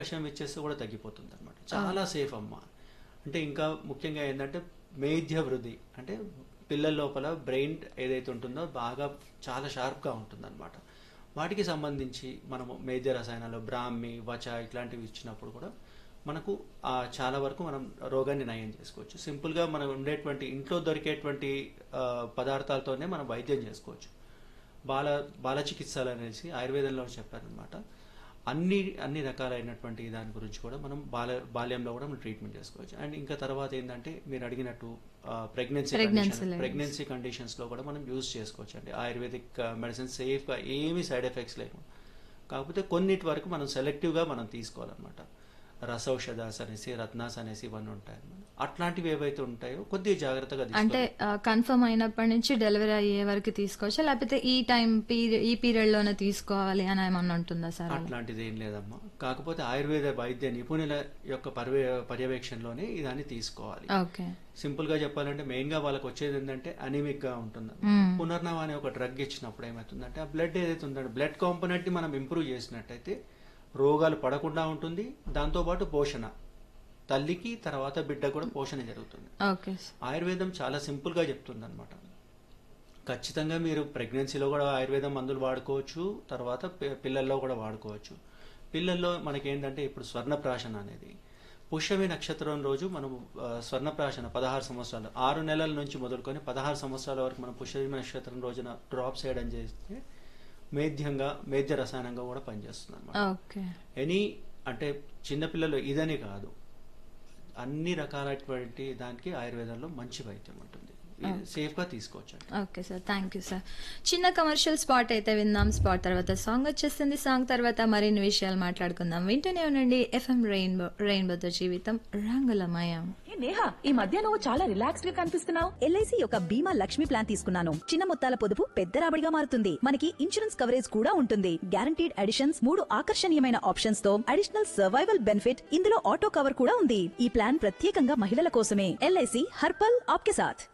విషయం ఇచ్చేస్తే కూడా తగ్గిపోతుంది అనమాట చాలా సేఫ్ అమ్మ అంటే ఇంకా ముఖ్యంగా ఏంటంటే మేధ్య వృద్ధి అంటే పిల్లల లోపల బ్రెయిన్ ఏదైతే ఉంటుందో బాగా చాలా షార్ప్గా ఉంటుంది అనమాట వాటికి సంబంధించి మనము మేధ్య రసాయనాలు బ్రాహ్మి వచ ఇట్లాంటివి ఇచ్చినప్పుడు కూడా మనకు ఆ చాలా వరకు మనం రోగాన్ని నయం చేసుకోవచ్చు సింపుల్గా మనం ఉండేటువంటి ఇంట్లో దొరికేటువంటి ఆ, పదార్థాలతోనే మనం వైద్యం చేసుకోవచ్చు బాల బాల చికిత్సలు అనేసి ఆయుర్వేదంలో చెప్పారనమాట అన్ని అన్ని రకాలైనటువంటి దాని గురించి కూడా మనం బాల బాల్యంలో కూడా మనం ట్రీట్మెంట్ చేసుకోవచ్చు అండ్ ఇంకా తర్వాత ఏంటంటే మీరు అడిగినట్టు ప్రెగ్నెన్సీ Pregnancy levels. ప్రెగ్నెన్సీ కండిషన్స్లో కూడా మనం యూజ్ చేసుకోవచ్చు అండి ఆయుర్వేదిక్ మెడిసిన్ సేఫ్గా ఏమీ సైడ్ ఎఫెక్ట్స్ లేకుండా కాకపోతే కొన్నిటి వరకు మనం సెలెక్టివ్గా మనం తీసుకోవాలన్నమాట రసౌషధాస్ అనేసి రత్నాస్ అనేసి ఇవన్నీ ఉంటాయి అన్నమాట అట్లాంటివి ఏవైతే ఉంటాయో కొద్దిగా జాగ్రత్తగా అంటే తీసుకోవాలి కన్ఫర్మ్ అయినప్పటి నుంచి డెలివరీ అయ్యే వరకు తీసుకోవచ్చా లేకపోతే ఈ టైం పీరియడ్ ఈ పీరియడ్ లోనే తీసుకోవాలి అని ఏమన్నా ఉంటుందా సార్ అలా? అట్లాంటిది ఏం లేదమ్మా కాకపోతే ఆయుర్వేద వైద్య నిపుణుల యొక్క పర్య పర్యవేక్షణలోనే ఇదాన్ని తీసుకోవాలి ఓకే సింపుల్ గా చెప్పాలంటే మెయిన్ గా వాళ్ళకి వచ్చేది ఏంటంటే అనీమిక్ గా ఉంటుంది మ్మ్. పునర్నవ అనే ఒక డ్రగ్ ఇచ్చినప్పుడు ఏమవుతుందంటే ఆ బ్లడ్ ఏదైతే ఉందంటే బ్లడ్ కాంపోనెంట్ ని మనం ఇంప్రూవ్ చేసినట్టయితే రోగాలు పడకుండా ఉంటుంది దాంతోపాటు పోషణ తల్లికి తర్వాత బిడ్డ కూడా పోషణ జరుగుతుంది ఓకే ఆయుర్వేదం చాలా సింపుల్ గా చెప్తుంది అనమాట ఖచ్చితంగా మీరు ప్రెగ్నెన్సీలో కూడా ఆయుర్వేదం మందులు వాడుకోవచ్చు తర్వాత పి- పిల్లల్లో కూడా వాడుకోవచ్చు పిల్లల్లో మనకేంటంటే ఇప్పుడు స్వర్ణప్రాశన అనేది పుష్యమి నక్షత్రం రోజు మనం ఆ, స్వర్ణప్రాశన పదహారు సంవత్సరాలు ఆరు నెలల నుంచి మొదలుకొని పదహారు సంవత్సరాల వరకు మనం పుష్యమి నక్షత్రం రోజున డ్రాప్స్ వేయడం చేస్తే మేధ్యంగా మేధ్య రసాయనంగా కూడా పనిచేస్తుంది అనమాట ఓకే ఎనీ అంటే చిన్నపిల్లలు ఇదని కాదు అన్ని రకాలైనటువంటి దానికి ఆయుర్వేదంలో మంచి వైద్యం ఉంటుంది ఇది సేఫ్గా తీసుకోవచ్చు అండి okay sir thank you sir చిన్న కమర్షియల్ స్పాట్ అయితే విందాం స్పాట్ తర్వాత సాంగ్ వచ్చేస్తుంది సాంగ్ తర్వాత మరిన్ని విషయాలు మాట్లాడుకుందాం వింటూనే ఉండండి ఎఫ్ఎం రెయిన్బో రెయిన్బోతో జీవితం రంగులమయం ఏ నేహా ఈ మధ్య నువ్వు చాలా రిలాక్స్డ్ గా కనిపిస్తున్నావు ఎల్ఐసి యొక్క బీమా లక్ష్మి ప్లాన్ తీసుకున్నాను చిన్న మొత్తాల పొదుపు పెద్ద రాబడిగా మారుతుంది మనకి ఇన్సూరెన్స్ కవరేజ్ కూడా ఉంటుంది గ్యారంటీడ్ అడిషన్స్ మూడు ఆకర్షణీయమైన ఆప్షన్స్ తో అడిషనల్ సర్వైవల్ బెనిఫిట్ ఇందులో ఆటో కవర్ కూడా ఉంది ఈ ప్లాన్ ప్రత్యేకంగా మహిళల కోసమే ఎల్ఐసి హర్పల్ ఆప్కే సాథ్